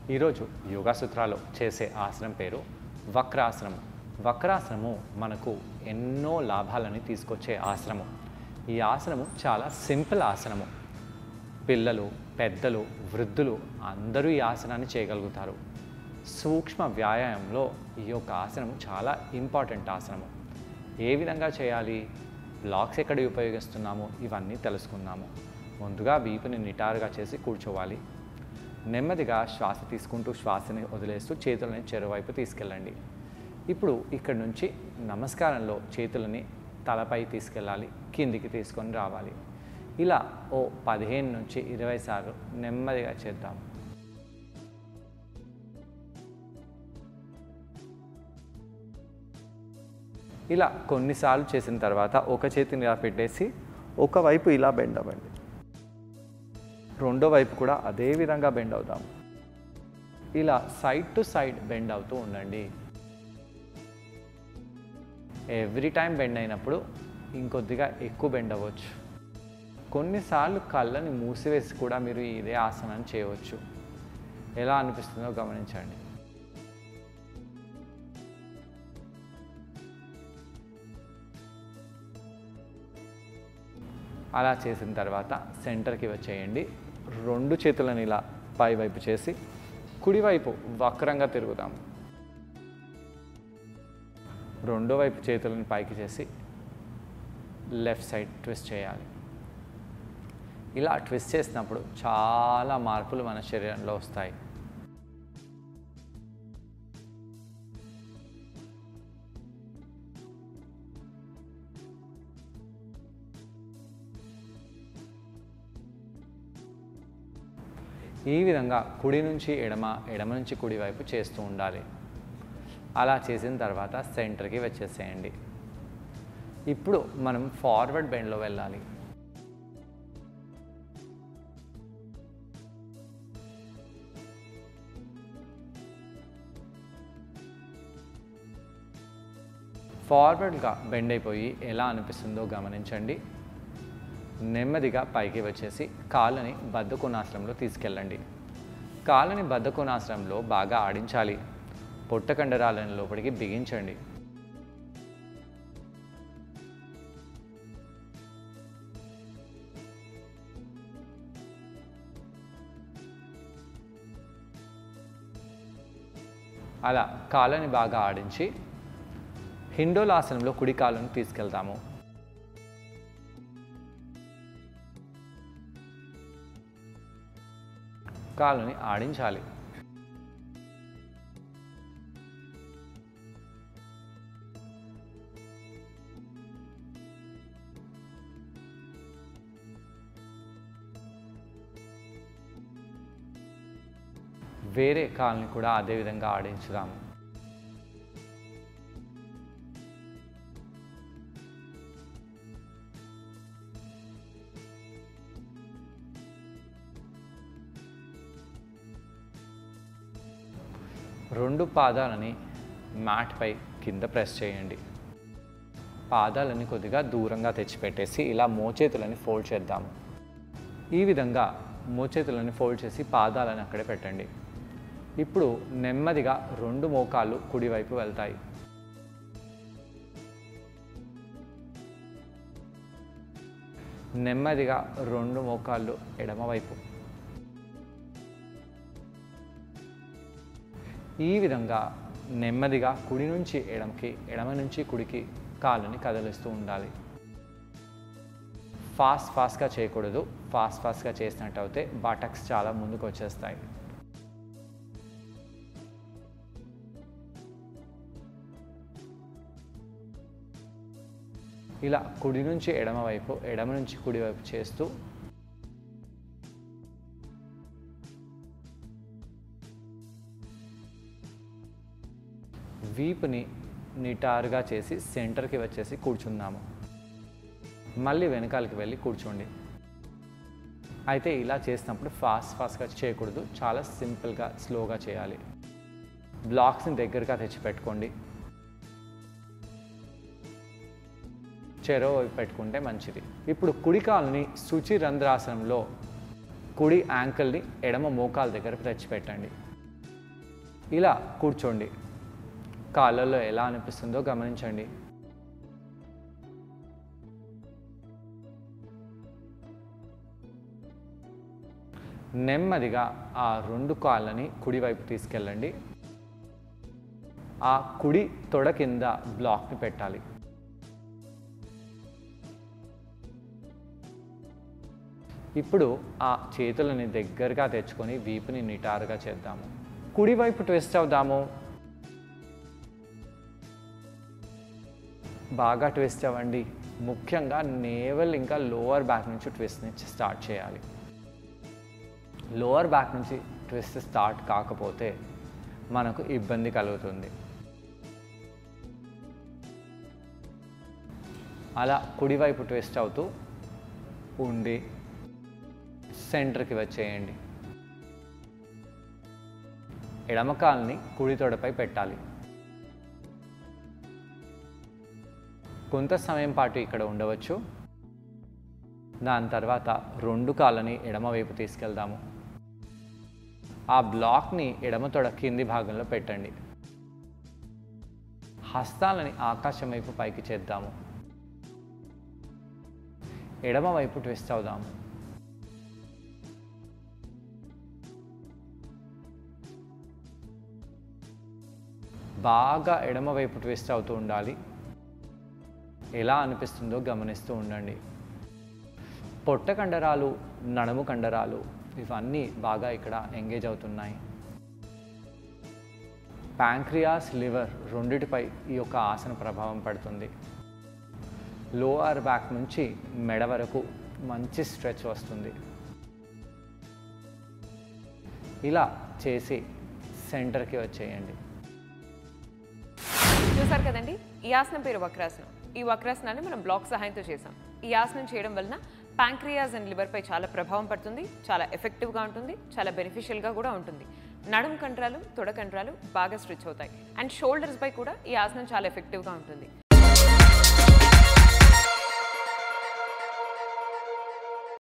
ఈరోజు యోగా సూత్రాలు చేసే ఆసనం పేరు వక్రాసనము వక్రాసనము మనకు ఎన్నో లాభాలని తీసుకొచ్చే ఆసనము ఈ ఆసనము చాలా సింపుల్ ఆసనము పిల్లలు పెద్దలు వృద్ధులు అందరూ ఈ ఆసనాన్ని చేయగలుగుతారు సూక్ష్మ వ్యాయామంలో ఈ యొక్క ఆసనం చాలా ఇంపార్టెంట్ ఆసనము ఏ విధంగా చేయాలి బ్లాక్స్ ఎక్కడ ఉపయోగిస్తున్నాము ఇవన్నీ తెలుసుకుందాము ముందుగా వీపుని నిటారుగా చేసి కూర్చోవాలి నెమ్మదిగా శ్వాస తీసుకుంటూ శ్వాసని వదిలేస్తూ చేతులని చెరువైపు తీసుకెళ్ళండి ఇప్పుడు ఇక్కడ నుంచి నమస్కారంలో చేతులని తలపై తీసుకెళ్ళాలి కిందికి తీసుకొని రావాలి ఇలా ఓ పదిహేను నుంచి ఇరవై సార్లు నెమ్మదిగా చేద్దాం ఇలా కొన్నిసార్లు చేసిన తర్వాత ఒక చేతిని ఇలా పెట్టేసి ఒకవైపు ఇలా బెండ్ అవ్వండి రెండో వైపు కూడా అదే విధంగా బెండ్ అవుదాం ఇలా సైడ్ టు సైడ్ బెండ్ అవుతూ ఉండండి ఎవ్రీ టైం బెండ్ అయినప్పుడు ఇంకొద్దిగా ఎక్కువ బెండ్ అవ్వచ్చు కొన్నిసార్లు కళ్ళని మూసివేసి కూడా మీరు ఇదే ఆసనాన్ని చేయవచ్చు ఎలా అనిపిస్తుందో గమనించండి అలా చేసిన తర్వాత సెంటర్కి వచ్చేయండి రెండు చేతులను ఇలా పై వైపు చేసి కుడివైపు వక్రంగా తిరుగుదాం రెండో వైపు చేతులను పైకి చేసి లెఫ్ట్ సైడ్ ట్విస్ట్ చేయాలి ఇలా ట్విస్ట్ చేసినప్పుడు చాలా మార్పులు మన శరీరంలో వస్తాయి ఈ విధంగా కుడి నుంచి ఎడమ ఎడమ నుంచి కుడి వైపు చేస్తూ ఉండాలి అలా చేసిన తర్వాత సెంటర్కి వచ్చేసేయండి ఇప్పుడు మనం ఫార్వర్డ్ బెండ్లో వెళ్ళాలి ఫార్వర్డ్గా బెండ్ అయిపోయి ఎలా అనిపిస్తుందో గమనించండి నెమ్మదిగా పైకి వచ్చేసి కాళ్ళని బద్ధకోణాశ్రంలో తీసుకెళ్ళండి కాళ్ళని బద్ధకోణాశ్రంలో బాగా ఆడించాలి పొట్ట కండరాలను లోపలికి బిగించండి అలా కాళ్ళని బాగా ఆడించి హిండోలాసనంలో కుడి కాళ్ళను తీసుకెళ్తాము కాళ్ళని ఆడించాలి వేరే కాళ్ళని కూడా అదే విధంగా ఆడించుదాము రెండు పాదాలని మ్యాట్పై కింద ప్రెస్ చేయండి పాదాలని కొద్దిగా దూరంగా తెచ్చిపెట్టేసి ఇలా మోచేతులని ఫోల్డ్ చేద్దాము ఈ విధంగా మోచేతులని ఫోల్డ్ చేసి పాదాలను అక్కడే పెట్టండి ఇప్పుడు నెమ్మదిగా రెండు మోకాళ్ళు కుడివైపు వెళ్తాయి నెమ్మదిగా రెండు మోకాళ్ళు ఎడమవైపు ఈ విధంగా నెమ్మదిగా కుడి నుంచి ఎడమకి ఎడమ నుంచి కుడికి కాళ్ళని కదిలిస్తూ ఉండాలి ఫాస్ట్ ఫాస్ట్గా చేయకూడదు ఫాస్ట్ ఫాస్ట్గా చేసినట్టు అయితే బాటక్స్ చాలా ముందుకు వచ్చేస్తాయి ఇలా కుడి నుంచి ఎడమ వైపు ఎడమ నుంచి కుడి వైపు చేస్తూ వీపుని నిటారుగా చేసి సెంటర్కి వచ్చేసి కూర్చుందాము మళ్ళీ వెనకాలకి వెళ్ళి కూర్చోండి అయితే ఇలా చేసినప్పుడు ఫాస్ట్ ఫాస్ట్గా చేయకూడదు చాలా సింపుల్గా స్లోగా చేయాలి బ్లాక్స్ని దగ్గరగా తెచ్చిపెట్టుకోండి చెరో వైపు పెట్టుకుంటే మంచిది ఇప్పుడు కుడి కాలుని శుచి రంధ్రాసనంలో కుడి యాంకిల్ని ఎడమ మోకాల దగ్గర తెచ్చిపెట్టండి ఇలా కూర్చోండి కాళ్ళల్లో ఎలా అనిపిస్తుందో గమనించండి నెమ్మదిగా ఆ రెండు కాళ్ళని కుడివైపు తీసుకెళ్ళండి ఆ కుడి తొడ కింద బ్లాక్ని పెట్టాలి ఇప్పుడు ఆ చేతులని దగ్గరగా తెచ్చుకొని వీపుని నిటారుగా చేద్దాము కుడివైపు ట్విస్ట్ అవుదాము బాగా ట్విస్ట్ అవ్వండి ముఖ్యంగా నేవల్ ఇంకా లోవర్ బ్యాక్ నుంచి ట్విస్ట్ నుంచి స్టార్ట్ చేయాలి లోవర్ బ్యాక్ నుంచి ట్విస్ట్ స్టార్ట్ కాకపోతే మనకు ఇబ్బంది కలుగుతుంది అలా కుడివైపు ట్విస్ట్ అవుతూ ఉండి సెంటర్కి వచ్చేయండి ఎడమ కాల్ని కుడి తొడపై పెట్టాలి కొంత సమయం పాటు ఇక్కడ ఉండవచ్చు దాని తర్వాత రెండు కాళ్ళని ఎడమవైపు తీసుకెళ్దాము ఆ బ్లాక్ని ఎడమ తొడ కింది భాగంలో పెట్టండి హస్తాలని ఆకాశం వైపు పైకి చేద్దాము ఎడమ వైపు ట్విస్ట్ అవుదాము బాగా ఎడమ వైపు ట్విస్ట్ అవుతూ ఉండాలి ఎలా అనిపిస్తుందో గమనిస్తూ ఉండండి పొట్ట కండరాలు నడుము కండరాలు ఇవన్నీ బాగా ఇక్కడ ఎంగేజ్ అవుతున్నాయి ప్యాంక్రియాస్ లివర్ రెండిటిపై ఈ యొక్క ఆసన ప్రభావం పడుతుంది లోవర్ బ్యాక్ నుంచి మెడ వరకు మంచి స్ట్రెచ్ వస్తుంది ఇలా చేసి సెంటర్కి వచ్చేయండి చూసారు కదండి ఈ ఆసనం పేరు వక్రాసనం ఈ వక్రాసనాన్ని మనం బ్లాక్ సహాయంతో చేసాం ఈ ఆసనం చేయడం వలన ప్యాంక్రియాస్ అండ్ లివర్పై చాలా ప్రభావం పడుతుంది చాలా ఎఫెక్టివ్గా ఉంటుంది చాలా బెనిఫిషియల్గా కూడా ఉంటుంది నడుము కండరాలు తొడ కండరాలు బాగా స్ట్రెచ్ అవుతాయి అండ్ షోల్డర్స్పై కూడా ఈ ఆసనం చాలా ఎఫెక్టివ్గా ఉంటుంది